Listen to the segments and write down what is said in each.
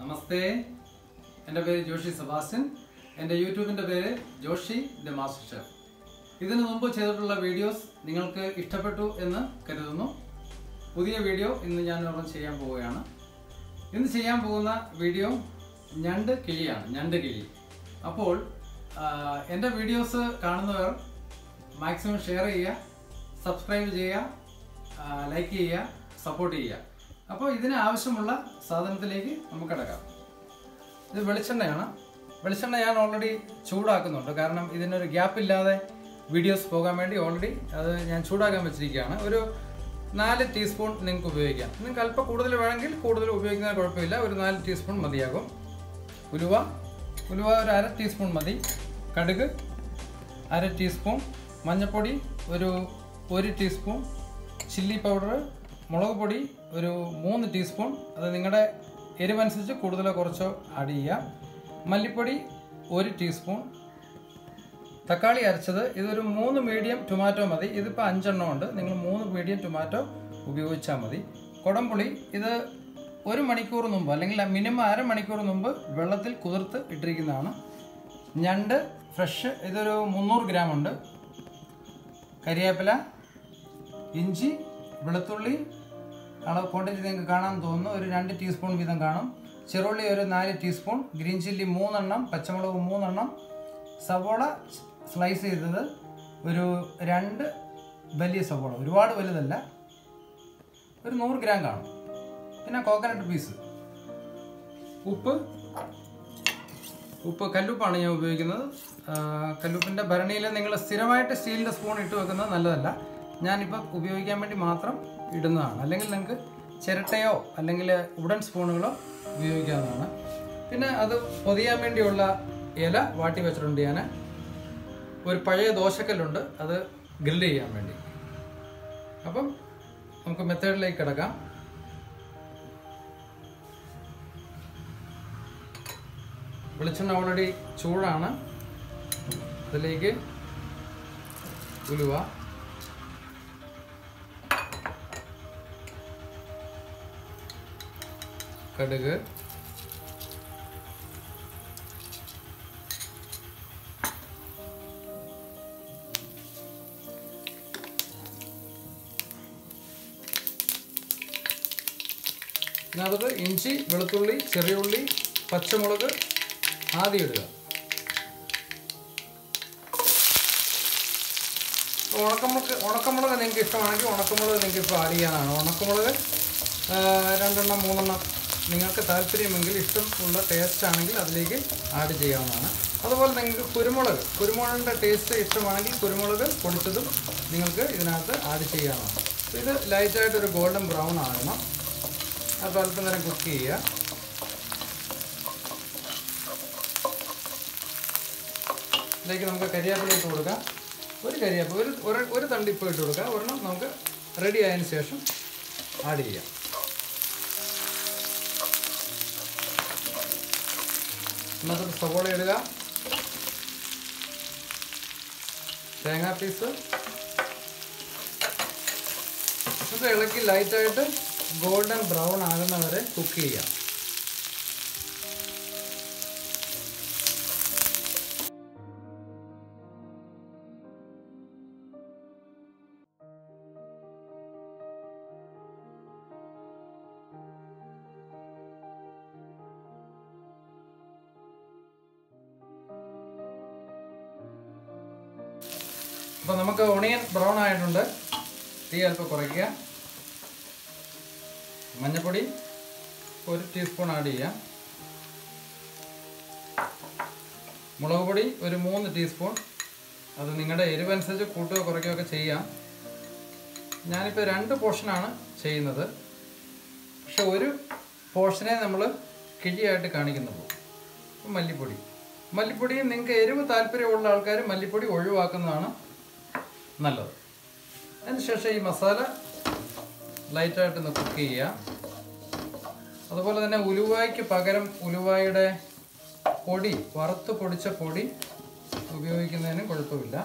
നമസ്തേ എൻ്റെ പേര് ജോഷി സെബാസ്റ്റ്യൻ എൻ്റെ യൂട്യൂബിൻ്റെ പേര് ജോഷി ദ മാസ്റ്റർ ഷെഫ് ഇതിനു മുമ്പ് ചെയ്തിട്ടുള്ള വീഡിയോസ് നിങ്ങൾക്ക് ഇഷ്ടപ്പെട്ടു എന്ന് കരുതുന്നു പുതിയ വീഡിയോ ഇന്ന് ഞാൻ ഒരെണ്ണം ചെയ്യാൻ പോവുകയാണ് ഇന്ന് ചെയ്യാൻ പോകുന്ന വീഡിയോ ഞണ്ട് കിളിയാണ് ഞണ്ട് കിളി അപ്പോൾ ആ, എൻ്റെ വീഡിയോസ് കാണുന്നവർ മാക്സിമം ഷെയർ ചെയ്യുക സബ്സ്ക്രൈബ് ചെയ്യുക ലൈക്ക് ചെയ്യുക സപ്പോർട്ട് ചെയ്യുക അപ്പോൾ ഇതിന് ആവശ്യമുള്ള സാധനത്തിലേക്ക് നമുക്ക് കിടക്കാം ഇത് വെളിച്ചെണ്ണയാണ് വെളിച്ചെണ്ണ ഞാൻ ഓൾറെഡി ചൂടാക്കുന്നുണ്ട് കാരണം ഇതിനൊരു ഗ്യാപ്പ് ഇല്ലാതെ വീഡിയോസ് പോകാൻ വേണ്ടി ഓൾറെഡി അത് ഞാൻ ചൂടാക്കാൻ വെച്ചിരിക്കുകയാണ് ഒരു നാല് ടീസ്പൂൺ നിങ്ങൾക്ക് ഉപയോഗിക്കാം നിങ്ങൾക്ക് അല്പം കൂടുതൽ വേണമെങ്കിൽ കൂടുതൽ ഉപയോഗിക്കുന്നതിന് കുഴപ്പമില്ല ഒരു നാല് ടീസ്പൂൺ മതിയാകും ഉലുവ ഉലുവ ഒരു അര ടീസ്പൂൺ മതി കടുക് അര ടീസ്പൂൺ മഞ്ഞൾപ്പൊടി ഒരു ഒരു ടീസ്പൂൺ ചില്ലി പൗഡർ മുളക് പൊടി ഒരു മൂന്ന് ടീസ്പൂൺ അത് നിങ്ങളുടെ എരിവനുസരിച്ച് കൂടുതലോ കുറച്ചോ ആഡ് ചെയ്യുക മല്ലിപ്പൊടി ഒരു ടീസ്പൂൺ തക്കാളി അരച്ചത് ഇതൊരു മൂന്ന് മീഡിയം ടൊമാറ്റോ മതി ഇതിപ്പോൾ അഞ്ചെണ്ണം ഉണ്ട് നിങ്ങൾ മൂന്ന് മീഡിയം ടൊമാറ്റോ ഉപയോഗിച്ചാൽ മതി കുടംപുളി ഇത് ഒരു മണിക്കൂർ മുമ്പ് അല്ലെങ്കിൽ മിനിമം അരമണിക്കൂർ മുമ്പ് വെള്ളത്തിൽ കുതിർത്ത് ഇട്ടിരിക്കുന്നതാണ് ഞണ്ട് ഫ്രഷ് ഇതൊരു മുന്നൂറ് ഗ്രാം ഉണ്ട് കരിവേപ്പില ഇഞ്ചി വെളുത്തുള്ളി അളവ് ക്വാണ്ടിറ്റി നിങ്ങൾക്ക് കാണാൻ തോന്നുന്നു ഒരു രണ്ട് ടീസ്പൂൺ വീതം കാണും ചെറുള്ളി ഒരു നാല് ടീസ്പൂൺ ഗ്രീൻ ചില്ലി മൂന്നെണ്ണം പച്ചമുളക് മൂന്നെണ്ണം സവോള സ്ലൈസ് ചെയ്തത് ഒരു രണ്ട് വലിയ സവോള ഒരുപാട് വലുതല്ല ഒരു നൂറ് ഗ്രാം കാണും പിന്നെ കോക്കനട്ട് പീസ് ഉപ്പ് ഉപ്പ് കല്ലുപ്പാണ് ഞാൻ ഉപയോഗിക്കുന്നത് ആ, കല്ലുപ്പിൻ്റെ ഭരണിയിൽ നിങ്ങൾ സ്ഥിരമായിട്ട് സ്റ്റീലിൻ്റെ സ്പൂൺ ഇട്ട് വെക്കുന്നത് നല്ലതല്ല ഞാനിപ്പോൾ ഉപയോഗിക്കാൻ വേണ്ടി മാത്രം ഇടുന്നതാണ് അല്ലെങ്കിൽ നിങ്ങൾക്ക് ചിരട്ടയോ അല്ലെങ്കിൽ ഉടൻ സ്പൂണുകളോ ഉപയോഗിക്കാവുന്നതാണ് പിന്നെ അത് പൊതിയാൻ വേണ്ടിയുള്ള ഇല വാട്ടി വെച്ചിട്ടുണ്ട് ഞാൻ ഒരു പഴയ ദോശക്കല്ലുണ്ട് അത് ഗ്രില്ല് ചെയ്യാൻ വേണ്ടി അപ്പം നമുക്ക് മെത്തേഡിലേക്ക് കിടക്കാം വെളിച്ചെണ്ണ ഓൾറെഡി ചൂടാണ് അതിലേക്ക് ഉലുവ കടുക് ഇതിനകത്ത് ഇഞ്ചി വെളുത്തുള്ളി ചെറിയുള്ളി പച്ചമുളക് ആദ്യം ഇടുക ഉണക്കമുളക് ഉണക്കമുളക് നിങ്ങൾക്ക് ഇഷ്ടമാണെങ്കിൽ ഉണക്കമുളക് നിങ്ങൾക്ക് ഇപ്പോൾ ആഡ് ചെയ്യാനാണ് ഉണക്കമുളക് ആ, രണ്ടെണ്ണം മൂന്നെണ്ണം നിങ്ങൾക്ക് താല്പര്യമെങ്കിൽ ഇഷ്ടമുള്ള ടേസ്റ്റ് ആണെങ്കിൽ അതിലേക്ക് ആഡ് ചെയ്യാവുന്നതാണ് അതുപോലെ നിങ്ങൾക്ക് കുരുമുളക് കുരുമുളകിൻ്റെ ടേസ്റ്റ് ഇഷ്ടമാണെങ്കിൽ കുരുമുളക് പൊടിച്ചതും നിങ്ങൾക്ക് ഇതിനകത്ത് ആഡ് ചെയ്യാവുന്നതാണ് അപ്പോൾ ഇത് ലൈറ്റായിട്ടൊരു ഗോൾഡൻ ബ്രൗൺ ആകണം അപ്പോൾ അല്പം നേരം കുക്ക് ചെയ്യുക ഇതിലേക്ക് നമുക്ക് കരിയാപ്പില ഇട്ട് കൊടുക്കാം ഒരു കരിയാപ്പ് ഒരു ഒരു- ഒരു തണ്ടിപ്പ് ഇട്ട് കൊടുക്കാം ഒരെണ്ണം നമുക്ക് റെഡി ആയതിനു ശേഷം ആഡ് ചെയ്യാം എന്നിട്ട് സവോള ഇടുക തേങ്ങാ പീസ് ഇത് ഇളക്കി ലൈറ്റായിട്ട് ഗോൾഡൻ ബ്രൗൺ ആകുന്നവരെ കുക്ക് ചെയ്യാം അപ്പോൾ നമുക്ക് ഒണിയൻ ബ്രൗൺ ആയിട്ടുണ്ട് തീ അല്പം കുറയ്ക്കുക മഞ്ഞൾപ്പൊടി ഒരു ടീസ്പൂൺ ആഡ് ചെയ്യാം മുളക് പൊടി ഒരു മൂന്ന് ടീസ്പൂൺ അത് നിങ്ങളുടെ എരിവനുസരിച്ച് കൂട്ടുകയോ കുറയ്ക്കുകയോ ഒക്കെ ചെയ്യാം ഞാനിപ്പോൾ രണ്ട് പോർഷനാണ് ചെയ്യുന്നത് പക്ഷെ ഒരു പോർഷനെ നമ്മൾ കിഴിയായിട്ട് കാണിക്കുന്നുള്ളൂ ഇപ്പം മല്ലിപ്പൊടി മല്ലിപ്പൊടി നിങ്ങൾക്ക് എരിവ് താല്പര്യമുള്ള ആൾക്കാർ മല്ലിപ്പൊടി ഒഴിവാക്കുന്നതാണ് നല്ലത് അതിനുശേഷം ഈ മസാല ലൈറ്റായിട്ട് ഒന്ന് കുക്ക് ചെയ്യുക അതുപോലെ തന്നെ ഉലുവായ്ക്ക് പകരം ഉലുവായുടെ പൊടി വറുത്ത് പൊടിച്ച പൊടി ഉപയോഗിക്കുന്നതിന് കുഴപ്പമില്ല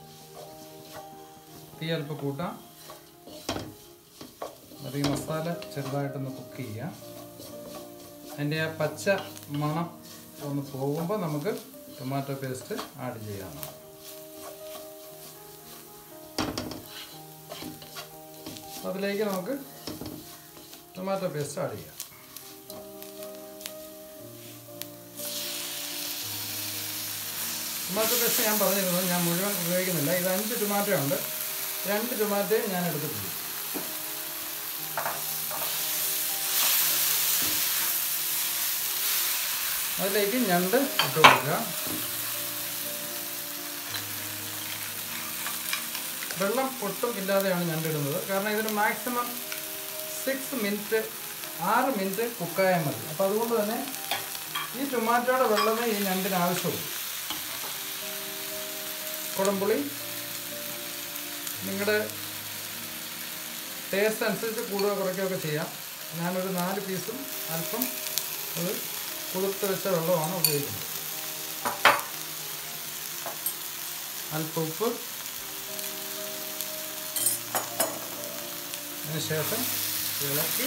തീ അല്പം കൂട്ടാം അത് ഈ മസാല ചെറുതായിട്ടൊന്ന് കുക്ക് ചെയ്യുക അതിൻ്റെ ആ പച്ച മണം ഒന്ന് പോകുമ്പോൾ നമുക്ക് ടൊമാറ്റോ പേസ്റ്റ് ആഡ് ചെയ്യാവുന്നതാണ് അതിലേക്ക് നമുക്ക് ടൊമാറ്റോ പേസ്റ്റ് ആഡ് ചെയ്യാം ടൊമാറ്റോ പേസ്റ്റ് ഞാൻ പറഞ്ഞിരുന്നു ഞാൻ മുഴുവൻ ഉപയോഗിക്കുന്നില്ല ഇത് അഞ്ച് ടൊമാറ്റോ ഉണ്ട് രണ്ട് ടൊമാറ്റോ ഞാൻ എടുത്തിട്ടുണ്ട് അതിലേക്ക് ഞണ്ട് ഇട്ട് കൊടുക്കുക വെള്ളം ഒട്ടും ഇല്ലാതെയാണ് ഞണ്ട് ഇടുന്നത് കാരണം ഇതിന് മാക്സിമം സിക്സ് മിനിറ്റ് ആറ് മിനിറ്റ് കുക്കായാൽ മതി അപ്പോൾ അതുകൊണ്ട് തന്നെ ഈ ടൊമാറ്റോയുടെ വെള്ളമേ ഈ ഞണ്ടിന് ആവശ്യമുള്ളൂ കുടംപുളി നിങ്ങളുടെ ടേസ്റ്റ് അനുസരിച്ച് കൂടുക കുറയ്ക്കുകയൊക്കെ ചെയ്യാം ഞാനൊരു നാല് പീസും അല്പം അത് കുതിർത്ത് വെച്ച വെള്ളമാണ് ഉപയോഗിക്കുന്നത് അല്പം ഉപ്പ് അതിനുശേഷം ഇളക്കി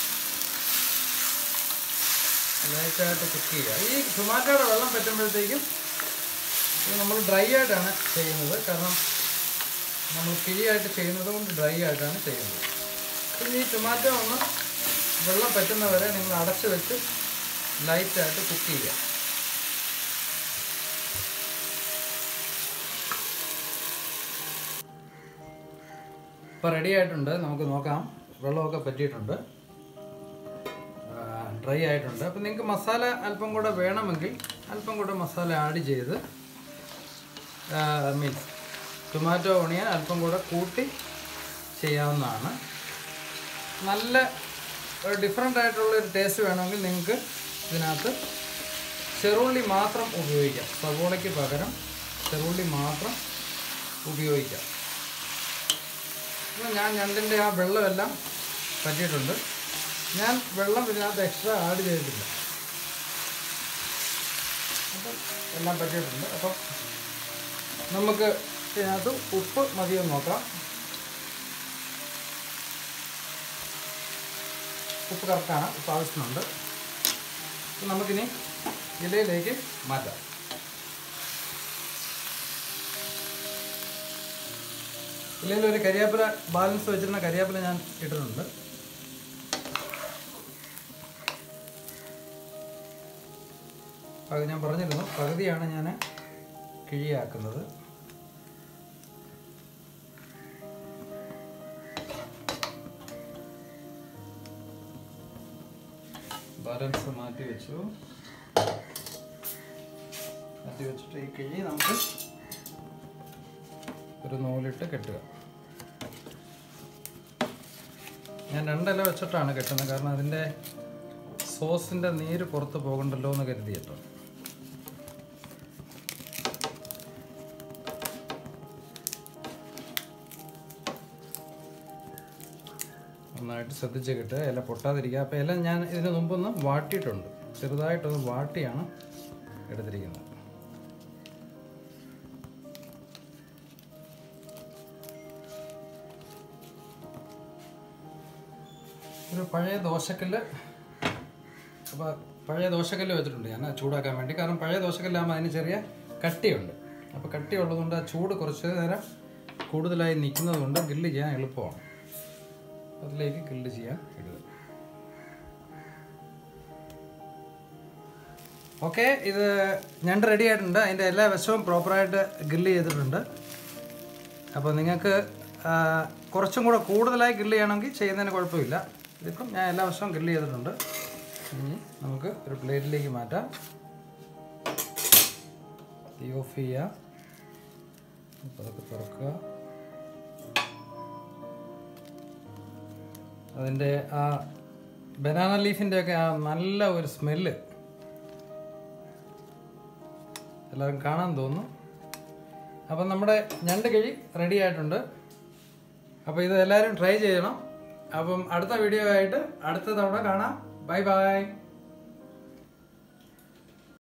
ലൈറ്റായിട്ട് കുക്ക് ചെയ്യുക ഈ ടൊമാറ്റോയുടെ വെള്ളം പറ്റുമ്പോഴത്തേക്കും ഇത് നമ്മൾ ഡ്രൈ ആയിട്ടാണ് ചെയ്യുന്നത് കാരണം നമ്മൾ കിഴിയായിട്ട് ചെയ്യുന്നത് കൊണ്ട് ഡ്രൈ ആയിട്ടാണ് ചെയ്യുന്നത് പിന്നെ ഈ ടൊമാറ്റോ ഒന്ന് വെള്ളം പറ്റുന്നവരെ നിങ്ങൾ അടച്ചു വെച്ച് ലൈറ്റായിട്ട് കുക്ക് ചെയ്യുക ഇപ്പോൾ റെഡി ആയിട്ടുണ്ട് നമുക്ക് നോക്കാം വെള്ളമൊക്കെ പറ്റിയിട്ടുണ്ട് ഡ്രൈ ആയിട്ടുണ്ട് അപ്പം നിങ്ങൾക്ക് മസാല അല്പം കൂടെ വേണമെങ്കിൽ അല്പം കൂടെ മസാല ആഡ് ചെയ്ത് മീൻസ് ടൊമാറ്റോ ഓണിയൻ അല്പം കൂടെ കൂട്ടി ചെയ്യാവുന്നതാണ് നല്ല ഒരു ഡിഫറെൻ്റ് ആയിട്ടുള്ള ഒരു ടേസ്റ്റ് വേണമെങ്കിൽ നിങ്ങൾക്ക് ഇതിനകത്ത് ചെറുള്ളി മാത്രം ഉപയോഗിക്കാം സവോളയ്ക്ക് പകരം ചെറുള്ളി മാത്രം ഉപയോഗിക്കാം അപ്പോൾ ഞാൻ ഞണ്ടിൻ്റെ ആ വെള്ളമെല്ലാം പറ്റിയിട്ടുണ്ട് ഞാൻ വെള്ളം ഇതിനകത്ത് എക്സ്ട്രാ ആഡ് ചെയ്തിട്ടില്ല അപ്പം എല്ലാം പറ്റിയിട്ടുണ്ട് അപ്പം നമുക്ക് ഇതിനകത്ത് ഉപ്പ് മതിയെന്ന് നോക്കാം ഉപ്പ് കറക്റ്റാണ് ഉപ്പ് ആവശ്യമുണ്ട് അപ്പം നമുക്കിനി ഇലയിലേക്ക് മാറ്റാം ഇലയിൽ ഒരു കരിയാപ്പില ബാലൻസ് വെച്ചിരുന്ന കരിയാപ്പില ഞാൻ ഇട്ടിട്ടുണ്ട് അത് ഞാൻ പറഞ്ഞിരുന്നു പകുതിയാണ് ഞാൻ കിഴിയാക്കുന്നത് ബാലൻസ് മാറ്റി വെച്ചു മാറ്റി വെച്ചിട്ട് ഈ കിഴി നമുക്ക് ഒരു നൂലിട്ട് കെട്ടുക ഞാൻ രണ്ടില വെച്ചിട്ടാണ് കെട്ടുന്നത് കാരണം അതിൻ്റെ സോസിൻ്റെ നീര് പുറത്ത് പോകണ്ടല്ലോ എന്ന് കരുതിയിട്ടോ നന്നായിട്ട് ശ്രദ്ധിച്ച് കിട്ടുക ഇല പൊട്ടാതിരിക്കുക അപ്പോൾ ഇല ഞാൻ ഇതിന് മുമ്പൊന്ന് വാട്ടിയിട്ടുണ്ട് ചെറുതായിട്ടൊന്ന് വാട്ടിയാണ് എടുത്തിരിക്കുന്നത് ഒരു പഴയ ദോശക്കല്ല് അപ്പോൾ പഴയ ദോശക്കല്ല് വെച്ചിട്ടുണ്ട് ഞാൻ ചൂടാക്കാൻ വേണ്ടി കാരണം പഴയ ദോശക്കല്ലാകുമ്പോൾ അതിന് ചെറിയ കട്ടിയുണ്ട് അപ്പോൾ കട്ടി ഉള്ളതുകൊണ്ട് ആ ചൂട് കുറച്ച് നേരം കൂടുതലായി നിൽക്കുന്നത് കൊണ്ട് ഗ്രില്ല് ചെയ്യാൻ എളുപ്പമാണ് അതിലേക്ക് ഗ്രില്ല് ചെയ്യാൻ ഇടുക ഓക്കെ ഇത് ഞണ്ട് റെഡി ആയിട്ടുണ്ട് അതിൻ്റെ എല്ലാ വശവും പ്രോപ്പറായിട്ട് ഗ്രില്ല് ചെയ്തിട്ടുണ്ട് അപ്പോൾ നിങ്ങൾക്ക് ആ, കുറച്ചും കൂടെ കൂടുതലായി ഗ്രില്ല് ചെയ്യണമെങ്കിൽ ചെയ്യുന്നതിന് കുഴപ്പമില്ല ഇതിപ്പം ഞാൻ എല്ലാ വശവും ഗ്രില്ല് ചെയ്തിട്ടുണ്ട് ഇനി നമുക്ക് ഒരു പ്ലേറ്റിലേക്ക് മാറ്റാം തീ ഓഫ് ചെയ്യുക അപ്പോൾ അതൊക്കെ തുറക്കുക അതിൻ്റെ ആ ബനാന ലീഫിൻ്റെ ഒക്കെ ആ നല്ല ഒരു സ്മെല്ല് എല്ലാവരും കാണാൻ തോന്നുന്നു അപ്പം നമ്മുടെ ഞണ്ട് കിഴി റെഡി ആയിട്ടുണ്ട് അപ്പോൾ ഇത് എല്ലാവരും ട്രൈ ചെയ്യണം അപ്പം അടുത്ത വീഡിയോ ആയിട്ട് അടുത്ത തവണ കാണാം ബൈ ബൈ